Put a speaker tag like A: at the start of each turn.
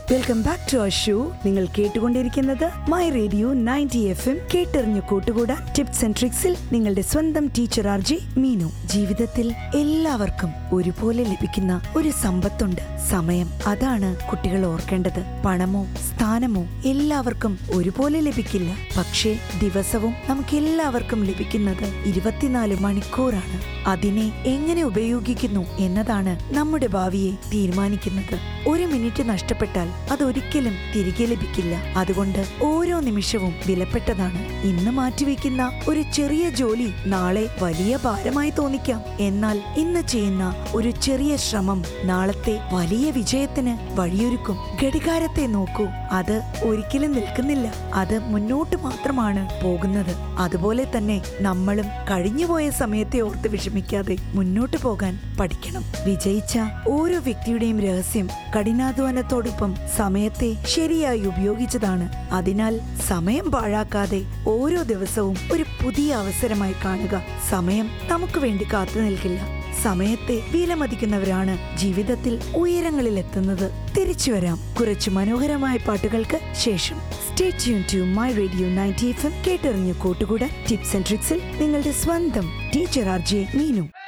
A: welcome back to our show നിങ്ങൾ കേട്ടുകൊണ്ടിരിക്കുന്നത് my radio ninety F M കേട്ടെറിഞ്ഞു കൂട്ടുകൂടാൻ ടിപ്സ് ആൻഡ് ട്രിക്സിൽ നിങ്ങളുടെ സ്വന്തം ടീച്ചർ ആർ ജെ മീനു ജീവിതത്തിൽ എല്ലാവർക്കും ഒരുപോലെ ലഭിക്കുന്ന ഒരു സമ്പത്തുണ്ട് സമയം അതാണ് കുട്ടികൾ ഓർക്കേണ്ടത് പണമോ സ്ഥാനമോ എല്ലാവർക്കും ഒരുപോലെ ലഭിക്കില്ല പക്ഷേ ദിവസവും നമുക്ക് എല്ലാവർക്കും ലഭിക്കുന്നത് ഇരുപത്തിനാല് മണിക്കൂറാണ് അതിനെ എങ്ങനെ ഉപയോഗിക്കുന്നു എന്നതാണ് നമ്മുടെ ഭാവിയെ തീരുമാനിക്കുന്നത് ഒരു മിനിറ്റ് നഷ്ടപ്പെട്ടാൽ അതൊരിക്കലും തിരികെ ലഭിക്കില്ല അതുകൊണ്ട് ഓരോ നിമിഷവും വിലപ്പെട്ടതാണ് ഇന്ന് മാറ്റിവെക്കുന്ന ഒരു ചെറിയ ജോലി നാളെ വലിയ ഭാരമായി തോന്നിക്കാം എന്നാൽ ഇന്ന് ചെയ്യുന്ന ഒരു ചെറിയ ശ്രമം നാളത്തെ വലിയ വിജയത്തിന് വഴിയൊരുക്കും ഘടികാരത്തെ നോക്കൂ അത് ഒരിക്കലും നിൽക്കുന്നില്ല അത് മുന്നോട്ട് മാത്രമാണ് പോകുന്നത് അതുപോലെ തന്നെ നമ്മളും കഴിഞ്ഞുപോയ സമയത്തെ ഓർത്ത് വിഷമിക്കാതെ മുന്നോട്ട് പോകാൻ പഠിക്കണം വിജയിച്ച ഓരോ വ്യക്തിയുടെയും രഹസ്യം കഠിനാധ്വാനത്തോടൊപ്പം സമയത്തെ ശരിയായി ഉപയോഗിച്ചതാണ് അതിനാൽ സമയം പാഴാക്കാതെ ഓരോ ദിവസവും ഒരു പുതിയ അവസരമായി കാണുക സമയം നമുക്ക് വേണ്ടി കാത്തു നിൽക്കില്ല സമയത്തെ വിലമതിക്കുന്നവരാണ് ജീവിതത്തിൽ ഉയരങ്ങളിൽ എത്തുന്നത് തിരിച്ചു വരാം കുറച്ച് മനോഹരമായ പാട്ടുകൾക്ക് ശേഷം stay tune to my radio ninety F M കേട്ടെറിഞ്ഞു കൂട്ടുകൂടാൻ ടിപ്സ് ആൻഡ് ട്രിക്സിൽ നിങ്ങളുടെ സ്വന്തം ടീച്ചർ ആർ ജെ മീനു